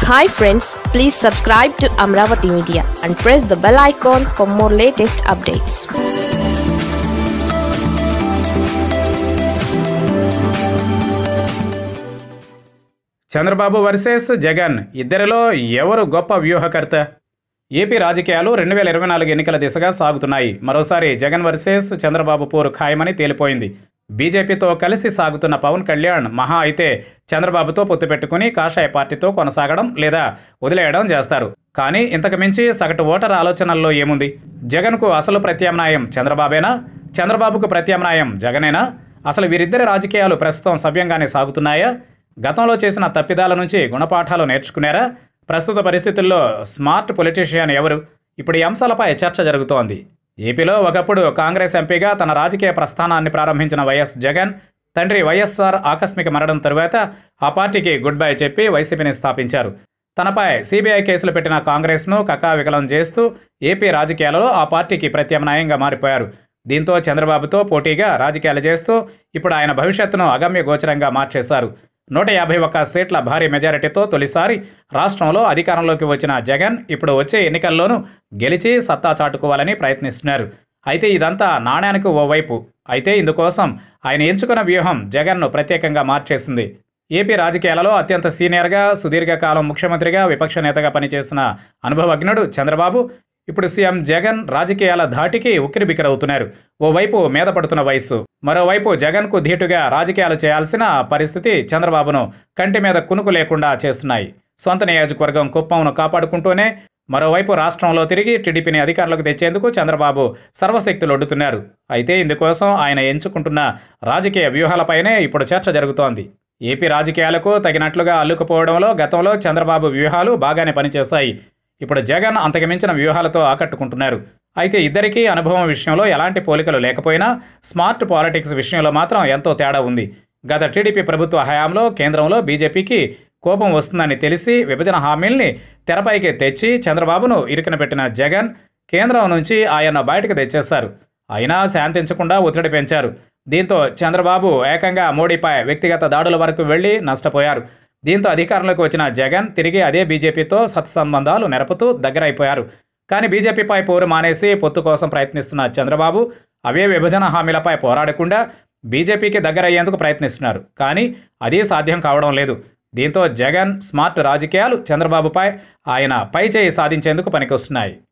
hi friends please subscribe to Amaravati media and press the bell icon for more latest updates Chandrababu versus Jagan ఇద్దరిలో ఎవరు గొప్ప వ్యూహకర్త AP రాజకీయాలు రెండు వేల ఇరవై నాలుగు ఎన్నికల దిశగా సాగుతున్నాయి మరోసారి జగన్ వర్సెస్ చంద్రబాబు పోరు ఖాయమని తేలిపోయింది బీజేపీతో కలిసి సాగుతున్న పవన్ కళ్యాణ్ మహా అయితే చంద్రబాబుతో పొత్తు పెట్టుకుని కాషాయ పార్టీతో కొనసాగడం లేదా వదిలేయడం చేస్తారు కానీ ఇంతకు మించి సగటు ఓటర్ ఆలోచనల్లో ఏముంది జగన్కు అసలు ప్రత్యామ్నాయం చంద్రబాబేనా చంద్రబాబుకు ప్రత్యామ్నాయం జగనేనా అసలు వీరిద్దరి రాజకీయాలు ప్రస్తుతం సవ్యంగానే సాగుతున్నాయా గతంలో చేసిన తప్పిదాల నుంచి గుణపాఠాలు నేర్చుకున్నారా ప్రస్తుత పరిస్థితుల్లో స్మార్ట్ పొలిటీషియన్ ఎవరు ఇప్పుడు ఈ అంశాలపై చర్చ జరుగుతోంది ఏపీలో ఒకప్పుడు కాంగ్రెస్ ఎంపీగా తన రాజకీయ ప్రస్థానాన్ని ప్రారంభించిన వైఎస్ జగన్ తండ్రి వైఎస్ఆర్ ఆకస్మిక మరణం తరువాత ఆ పార్టీకి గుడ్ బై చెప్పి వైసీపీని స్థాపించారు తనపై సిబిఐ కేసులు పెట్టిన కాంగ్రెస్ను కక్కావికలం చేస్తూ ఏపీ రాజకీయాలలో ఆ పార్టీకి ప్రత్యామ్నాయంగా మారిపోయారు దీంతో చంద్రబాబుతో పోటీగా రాజకీయాలు చేస్తూ ఇప్పుడు ఆయన భవిష్యత్తును అగమ్య గోచరంగా మార్చేశారు నూట యాభై ఒక్క సీట్ల భారీ మెజారిటీతో తొలిసారి రాష్ట్రంలో అధికారంలోకి వచ్చిన జగన్ ఇప్పుడు వచ్చే ఎన్నికల్లోనూ గెలిచి సత్తా చాటుకోవాలని ప్రయత్నిస్తున్నారు అయితే ఇదంతా నాణ్యానికి ఓవైపు అయితే ఇందుకోసం ఆయన ఎంచుకున్న వ్యూహం జగన్ను ప్రత్యేకంగా మార్చేసింది ఏపీ రాజకీయాలలో అత్యంత సీనియర్గా సుదీర్ఘకాలం ముఖ్యమంత్రిగా విపక్ష నేతగా పనిచేసిన అనుభవజ్ఞుడు చంద్రబాబు ఇప్పుడు సీఎం జగన్ రాజకీయాల ధాటికి ఉక్కిరిబిక్కిరవుతున్నారు ఓవైపు మీద పడుతున్న వయస్సు మరోవైపు జగన్కు ధీటుగా రాజకీయాలు చేయాల్సిన పరిస్థితి చంద్రబాబును కంటి మీద కునుకు లేకుండా చేస్తున్నాయి సొంత నియోజకవర్గం కుప్పంను కాపాడుకుంటూనే మరోవైపు రాష్ట్రంలో తిరిగి టీడీపీని అధికారంలోకి తెచ్చేందుకు చంద్రబాబు సర్వశక్తులు ఒడ్డుతున్నారు అయితే ఇందుకోసం ఆయన ఎంచుకుంటున్న రాజకీయ వ్యూహాలపైనే ఇప్పుడు చర్చ జరుగుతోంది ఏపీ రాజకీయాలకు తగినట్లుగా అల్లుకుపోవడంలో గతంలో చంద్రబాబు వ్యూహాలు బాగానే పనిచేశాయి ఇప్పుడు జగన్ అంతకుమించిన వ్యూహాలతో ఆకట్టుకుంటున్నారు అయితే ఇద్దరికీ అనుభవం విషయంలో ఎలాంటి పోలికలు లేకపోయినా స్మార్ట్ పాలిటిక్స్ విషయంలో మాత్రం ఎంతో తేడా ఉంది గత టీడీపీ ప్రభుత్వ హయాంలో కేంద్రంలో బీజేపీకి కోపం వస్తుందని తెలిసి విభజన హామీల్ని తెరపైకి తెచ్చి చంద్రబాబును ఇరుకిన పెట్టిన జగన్ కేంద్రం నుంచి ఆయన బయటకు తెచ్చేశారు అయినా శాంతించకుండా ఒత్తిడి పెంచారు దీంతో చంద్రబాబు ఏకంగా మోడీపై వ్యక్తిగత దాడుల వరకు వెళ్లి నష్టపోయారు దీంతో అధికారంలోకి వచ్చిన జగన్ తిరిగి అదే బీజేపీతో సత్సంబంధాలు నెరపుతూ దగ్గరైపోయారు కానీ బీజేపీపై పోరు మానేసి పొత్తు కోసం ప్రయత్నిస్తున్న చంద్రబాబు అవే విభజన హామీలపై పోరాడకుండా బీజేపీకి దగ్గరయ్యేందుకు ప్రయత్నిస్తున్నారు కానీ అది సాధ్యం కావడం లేదు దీంతో జగన్ స్మార్ట్ రాజకీయాలు చంద్రబాబుపై ఆయన పై చేయి సాధించేందుకు పనికొస్తున్నాయి